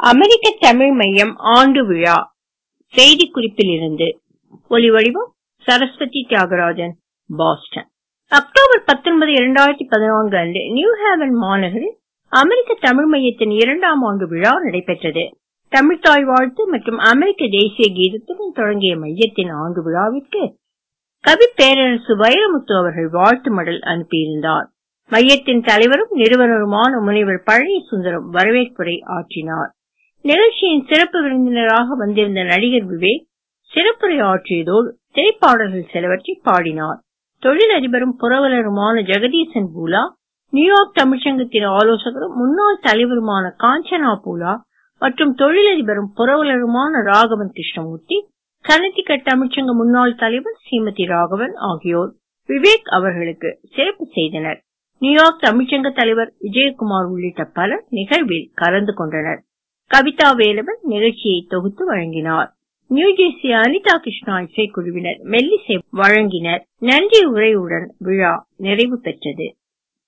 அமெரிக்க தமிழ் மையம் ஆண்டு விழா செய்திக்குறிப்பில் இருந்து ஒலி வடிவம் சரஸ்வதி தியாகராஜன் பாஸ்டன் அக்டோபர் 19 2014 அன்று நியூ ஹேவன் மாநகரில் அமெரிக்க தமிழ் மையத்தின் இரண்டாம் ஆண்டு விழா நடைபெற்றது தமிழ்த்தாய் வாழ்த்து மற்றும் அமெரிக்க தேசிய கீதத்துடன் தொடங்கிய மையத்தின் ஆண்டு விழாவிற்கு கவி பேரரசு வைரமுத்து அவர்கள் வாழ்த்து மடல் அனுப்பியிருந்தார் மையத்தின் தலைவரும் நிறுவனருமான முனைவர் பழனி சுந்தரம் வரவேற்புரை ஆற்றினார் நிகழ்ச்சியின் சிறப்பு விருந்தினராக வந்திருந்த நடிகர் விவேக் சிறப்புரை ஆற்றியதோடு திரைப்பாடல்கள் சிலவற்றை பாடினார் தொழிலதிபரும் புரவலருமான ஜெகதீசன் பூலா நியூயார்க் தமிழ்ச்சங்கத்தின் ஆலோசகரும் முன்னாள் தலைவருமான காஞ்சனா பூலா மற்றும் தொழிலதிபரும் புரவலருமான ராகவன் கிருஷ்ணமூர்த்தி கனடிகட் தமிழ்ச்சங்க முன்னாள் தலைவர் ஸ்ரீமதி ராகவன் ஆகியோர் விவேக் அவர்களுக்கு சிறப்பு செய்தனர் நியூயார்க் தமிழ்ச்சங்க தலைவர் விஜயகுமார் உள்ளிட்ட பலர் நிகழ்வில் கலந்து கொண்டனர் கவிதா வேலவன் நிகழ்ச்சியை தொகுத்து வழங்கினார் நியூஜெர்சி அனிதா கிருஷ்ணா இசைக்குழுவினர் மெல்லிசை வழங்கினர் நன்றி உரையுடன் விழா நிறைவு பெற்றது